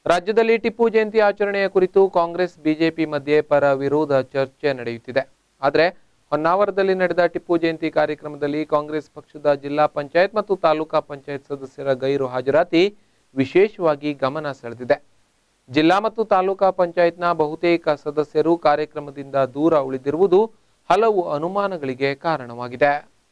ರಾಜ್ಯದಲ್ಲಿ ಟಿಪ್ಪು ಜಯಂತಿ ಆಚರಣೆಯ ಕುರಿತು ಕಾಂಗ್ರೆಸ್ ಬಿಜೆಪಿ ಮಧ್ಯೆ ಪರ ವಿರೋಧ ಚರ್ಚೆ ನಡೆಯುತ್ತಿದೆ ಆದರೆ ಹೊನ್ನಾವರದಲ್ಲಿ ನಡೆದ ಟಿಪ್ಪು ಜಯಂತಿ ಕಾರ್ಯಕ್ರಮದಲ್ಲಿ ಕಾಂಗ್ರೆಸ್ ಪಕ್ಷದ ಜಿಲ್ಲಾ ಪಂಚಾಯತ್ ಮತ್ತು ತಾಲೂಕಾ ಪಂಚಾಯತ್ ಸದಸ್ಯರ ಗೈರು ಹಾಜರಾತಿ ವಿಶೇಷವಾಗಿ ಗಮನ ಸೆಳೆದಿದೆ ಜಿಲ್ಲಾ ಮತ್ತು ತಾಲೂಕಾ ಪಂಚಾಯತ್ನ ಬಹುತೇಕ ಸದಸ್ಯರು ಕಾರ್ಯಕ್ರಮದಿಂದ ದೂರ ಉಳಿದಿರುವುದು ಹಲವು ಅನುಮಾನಗಳಿಗೆ ಕಾರಣವಾಗಿದೆ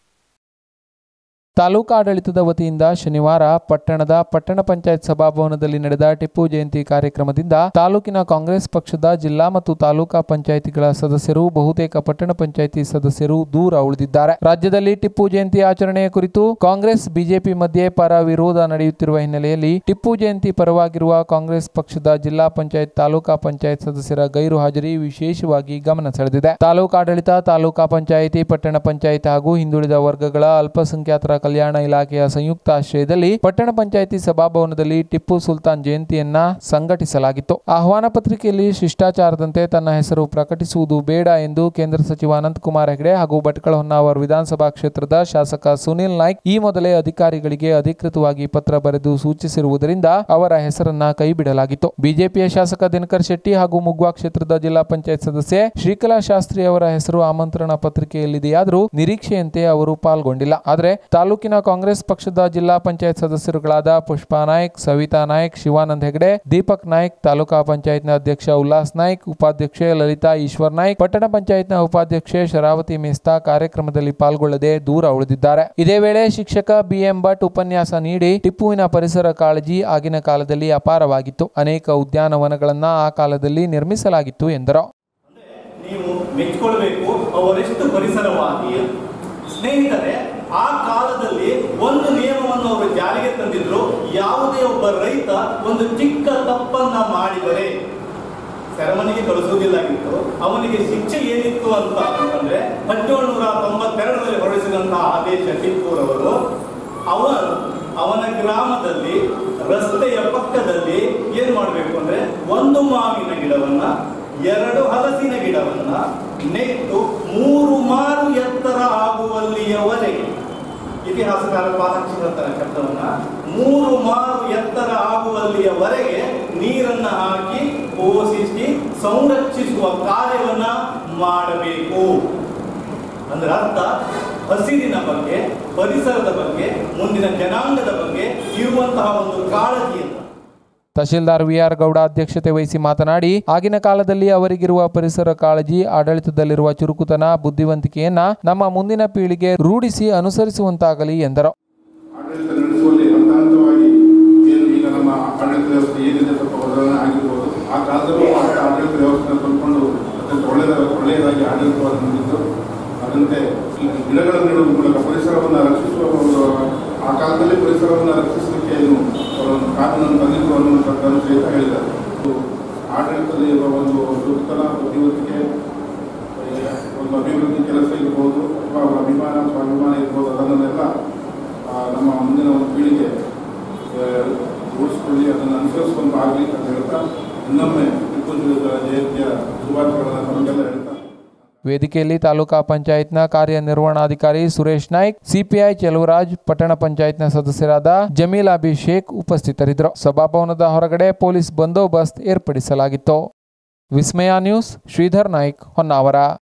ತಾಲೂಕಾಡಳಿತದ ವತಿಯಿಂದ ಶನಿವಾರ ಪಟ್ಟಣದ ಪಟ್ಟಣ ಪಂಚಾಯತ್ ಸಭಾಭವನದಲ್ಲಿ ನಡೆದ ಟಿಪ್ಪು ಜಯಂತಿ ಕಾರ್ಯಕ್ರಮದಿಂದ ತಾಲೂಕಿನ ಕಾಂಗ್ರೆಸ್ ಪಕ್ಷದ ಜಿಲ್ಲಾ ಮತ್ತು ತಾಲೂಕಾ ಪಂಚಾಯಿತಿಗಳ ಸದಸ್ಯರು ಬಹುತೇಕ ಪಟ್ಟಣ ಪಂಚಾಯಿತಿ ಸದಸ್ಯರು ದೂರ ಉಳಿದಿದ್ದಾರೆ ರಾಜ್ಯದಲ್ಲಿ ಟಿಪ್ಪು ಜಯಂತಿ ಆಚರಣೆಯ ಕುರಿತು ಕಾಂಗ್ರೆಸ್ ಬಿಜೆಪಿ ಮಧ್ಯೆ ಪರ ವಿರೋಧ ನಡೆಯುತ್ತಿರುವ ಹಿನ್ನೆಲೆಯಲ್ಲಿ ಟಿಪ್ಪು ಜಯಂತಿ ಪರವಾಗಿರುವ ಕಾಂಗ್ರೆಸ್ ಪಕ್ಷದ ಜಿಲ್ಲಾ ಪಂಚಾಯತ್ ತಾಲೂಕಾ ಪಂಚಾಯತ್ ಸದಸ್ಯರ ಗೈರು ಹಾಜರಿ ವಿಶೇಷವಾಗಿ ಗಮನ ಸೆಳೆದಿದೆ ತಾಲೂಕಾಡಳಿತ ತಾಲೂಕಾ ಪಂಚಾಯಿತಿ ಪಟ್ಟಣ ಪಂಚಾಯತ್ ಹಾಗೂ ಹಿಂದುಳಿದ ವರ್ಗಗಳ ಅಲ್ಪಸಂಖ್ಯಾತರ ಕಲ್ಯಾಣ ಇಲಾಖೆಯ ಸಂಯುಕ್ತ ಆಶ್ರಯದಲ್ಲಿ ಪಟ್ಟಣ ಪಂಚಾಯಿತಿ ಸಭಾಭವನದಲ್ಲಿ ಟಿಪ್ಪು ಸುಲ್ತಾನ್ ಜಯಂತಿಯನ್ನ ಸಂಘಟಿಸಲಾಗಿತ್ತು ಆಹ್ವಾನ ಪತ್ರಿಕೆಯಲ್ಲಿ ಶಿಷ್ಟಾಚಾರದಂತೆ ತನ್ನ ಹೆಸರು ಪ್ರಕಟಿಸುವುದು ಬೇಡ ಎಂದು ಕೇಂದ್ರ ಸಚಿವ ಅನಂತಕುಮಾರ್ ಹೆಗಡೆ ಹಾಗೂ ಭಟ್ಕಳ ಹೊನ್ನಾವರ ವಿಧಾನಸಭಾ ಕ್ಷೇತ್ರದ ಶಾಸಕ ಸುನಿಲ್ ನಾಯ್ಕ್ ಈ ಮೊದಲೇ ಅಧಿಕಾರಿಗಳಿಗೆ ಅಧಿಕೃತವಾಗಿ ಪತ್ರ ಬರೆದು ಸೂಚಿಸಿರುವುದರಿಂದ ಅವರ ಹೆಸರನ್ನ ಕೈಬಿಡಲಾಗಿತ್ತು ಬಿಜೆಪಿಯ ಶಾಸಕ ದಿನಕರ್ ಶೆಟ್ಟಿ ಹಾಗೂ ಮುಗ್ವಾ ಕ್ಷೇತ್ರದ ಜಿಲ್ಲಾ ಪಂಚಾಯತ್ ಸದಸ್ಯೆ ಶ್ರೀಕಲಾ ಶಾಸ್ತ್ರಿ ಅವರ ಹೆಸರು ಆಮಂತ್ರಣ ಪತ್ರಿಕೆಯಲ್ಲಿದೆಯಾದರೂ ನಿರೀಕ್ಷೆಯಂತೆ ಅವರು ಪಾಲ್ಗೊಂಡಿಲ್ಲ ಆದರೆ ತಾಲೂಕಿನ ಕಾಂಗ್ರೆಸ್ ಪಕ್ಷದ ಜಿಲ್ಲಾ ಪಂಚಾಯತ್ ಸದಸ್ಯರುಗಳಾದ ಪುಷ್ಪಾ ನಾಯ್ಕ್ ಸವಿತಾ ನಾಯ್ಕ್ ಶಿವಾನಂದ್ ಹೆಗಡೆ ದೀಪಕ್ ನಾಯ್ಕ್ ತಾಲೂಕಾ ಪಂಚಾಯತ್ನ ಅಧ್ಯಕ್ಷ ಉಲ್ಲಾಸ್ ನಾಯ್ಕ್ ಉಪಾಧ್ಯಕ್ಷೆ ಲಲಿತಾ ಈಶ್ವರ್ ನಾಯ್ಕ್ ಪಟ್ಟಣ ಪಂಚಾಯತ್ನ ಉಪಾಧ್ಯಕ್ಷೆ ಶರಾವತಿ ಮೇಸ್ತಾ ಕಾರ್ಯಕ್ರಮದಲ್ಲಿ ಪಾಲ್ಗೊಳ್ಳದೆ ದೂರ ಉಳಿದಿದ್ದಾರೆ ಇದೇ ವೇಳೆ ಶಿಕ್ಷಕ ಬಿಎಂ ಭಟ್ ಉಪನ್ಯಾಸ ನೀಡಿ ಟಿಪ್ಪುವಿನ ಪರಿಸರ ಕಾಳಜಿ ಆಗಿನ ಕಾಲದಲ್ಲಿ ಅಪಾರವಾಗಿತ್ತು ಅನೇಕ ಉದ್ಯಾನವನಗಳನ್ನ ಆ ಕಾಲದಲ್ಲಿ ನಿರ್ಮಿಸಲಾಗಿತ್ತು ಎಂದರು ನೀವು ಮೆಚ್ಕೊಳ್ಬೇಕು ಅವರೆಷ್ಟು ಪರಿಸರವಾದಿ ಸ್ನೇಹಿತರೆ ಆ ಕಾಲದಲ್ಲಿ ಒಂದು ನಿಯಮವನ್ನು ಅವರು ಜಾರಿಗೆ ತಂದಿದ್ರು ಯಾವುದೇ ಒಬ್ಬ ರೈತ ಒಂದು ಚಿಕ್ಕ ತಪ್ಪನ್ನ ಮಾಡಿದರೆ ಸೆರೆಮನಿಗೆ ಕಳಿಸುವುದಿಲ್ಲಾಗಿತ್ತು ಅವನಿಗೆ ಶಿಕ್ಷೆ ಏನಿತ್ತು ಅಂತ ಅಂತಂದ್ರೆ ಹದಿನೇಳು ನೂರ ತೊಂಬತ್ತೆರಡರಲ್ಲಿ ಹೊರಡಿಸಿದಂತಹ ಆದೇಶ ಟಿಪ್ಪುರವರು ಅವನು ಅವನ ಗ್ರಾಮದಲ್ಲಿ ರಸ್ತೆಯ ಪಕ್ಕದಲ್ಲಿ ಏನ್ ಮಾಡಬೇಕು ಅಂದ್ರೆ ಒಂದು ಮಾವಿನ ಗಿಡವನ್ನ ಎರಡು ಹಲಸಿನ ಗಿಡವನ್ನ ನೆಟ್ಟು ಮೂರು ಮಾರು ಎತ್ತರ ಆಗುವಲ್ಲಿಯವರೆಗೆ ಇತಿಹಾಸಕಾರ ಪಾಲಕ್ಷಿ ಹೇಳ್ತಾರೆ ಶಬ್ದವನ್ನ ಮೂರು ಮಾರು ಎತ್ತರ ಆಗುವಲ್ಲಿಯವರೆಗೆ ನೀರನ್ನ ಹಾಕಿ ಪೋಷಿಸಿ ಸಂರಕ್ಷಿಸುವ ಕಾರ್ಯವನ್ನ ಮಾಡಬೇಕು ಅಂದ್ರೆ ಅರ್ಥ ಹಸಿರಿನ ಬಗ್ಗೆ ಪರಿಸರದ ಬಗ್ಗೆ ಮುಂದಿನ ಜನಾಂಗದ ಬಗ್ಗೆ ಇರುವಂತಹ ಒಂದು ಕಾಳಜಿ ಅಂತ ತಹಶೀಲ್ದಾರ್ ವಿಆರ್ ಗೌಡ ಅಧ್ಯಕ್ಷತೆ ವಹಿಸಿ ಮಾತನಾಡಿ ಆಗಿನ ಕಾಲದಲ್ಲಿ ಅವರಿಗಿರುವ ಪರಿಸರ ಕಾಳಜಿ ಆಡಳಿತದಲ್ಲಿರುವ ಚುರುಕುತನ ಬುದ್ಧಿವಂತಿಕೆಯನ್ನ ನಮ್ಮ ಮುಂದಿನ ಪೀಳಿಗೆ ರೂಢಿಸಿ ಅನುಸರಿಸುವಂತಾಗಲಿ ಎಂದರು ಆಡಳಿತ ನಡೆಸುವಲ್ಲಿ ಹಂತ ಹಂತವಾಗಿ ಏನು ಈಗ ನಮ್ಮ ಆಡಳಿತ ವ್ಯವಸ್ಥೆ ಏನಿದೆ ಸ್ವಲ್ಪ ಬದಲಾವಣೆ ಆಗಿರ್ಬೋದು ಆ ಕಾಲದಲ್ಲೂ ಆ ಆಡಳಿತ ವ್ಯವಸ್ಥೆನ ತಂದ್ಕೊಂಡು ಅತ್ಯಂತ ಒಳ್ಳೆಯದ ಒಳ್ಳೆಯದಾಗಿ ಆಡಳಿತವನ್ನು ನೀಡಿದ್ದು ಅದಂತೆ ಈ ಗಿಡಗಳ ನೆಡುವ ಮೂಲಕ ಪರಿಸರವನ್ನು ರಕ್ಷಿಸುವ ಒಂದು ಆ ಕಾಲದಲ್ಲಿ ಪರಿಸರವನ್ನು ರಕ್ಷಿಸಲಿಕ್ಕೆ ಏನು ಅವರೊಂದು ಕಾನೂನನ್ನು ತಂದಿದ್ರು ಅನ್ನುವಂಥದ್ದನ್ನು ಸಹಿತ ಹೇಳಿದ್ದಾರೆ ಇದು ಆಡಳಿತದಲ್ಲಿ ಇರುವ ಒಂದು ಚುರುಕುತನ ಬುದ್ಧಿವಂತಿಕೆ ಒಂದು ಅಭಿವೃದ್ಧಿ ಕೆಲಸ ಇರ್ಬೋದು ಅಥವಾ ಅವರ ಅಭಿಮಾನ ಸ್ವಾಭಿಮಾನ ಇರ್ಬೋದು ಅದನ್ನೆಲ್ಲ ಆ, ನಮ್ಮ ಮುಂದಿನ ಒಂದು ಪೀಳಿಗೆ ಆ, ರೂಢಿಸ್ಕೊಳ್ಳಿ ಅದನ್ನು ಅನುಸರಿಸುವಂತ ಆಗಲಿ ಅಂತ ಹೇಳ್ತಾ ಇನ್ನೊಮ್ಮೆ ಟಿಪ್ಪು ಸುಲ್ತಾನ್ ಜಯಂತಿಯ ಶುಭಾಶಯಗಳನ್ನು ತಮಗೆಲ್ಲ ಹೇಳ್ತಾ ವೇದಿಕೆಯಲ್ಲಿ ತಾಲೂಕಾ ಪಂಚಾಯತ್ನ ಕಾರ್ಯನಿರ್ವಹಣಾಧಿಕಾರಿ ಸುರೇಶ್ ನಾಯ್ಕ್ ಸಿಪಿಐ ಚೆಲುವರಾಜ್ ಪಟ್ಟಣ ಪಂಚಾಯತ್ನ ಸದಸ್ಯರಾದ ಜಮೀಲ್ ಅಭಿಷೇಕ್ ಉಪಸ್ಥಿತರಿದ್ದರು ಸಭಾಭವನದ ಹೊರಗಡೆ ಪೊಲೀಸ್ ಬಂದೋಬಸ್ತ್ ಏರ್ಪಡಿಸಲಾಗಿತ್ತು ವಿಸ್ಮಯ ನ್ಯೂಸ್ ಶ್ರೀಧರ್ ನಾಯ್ಕ್ ಹೊನ್ನಾವರ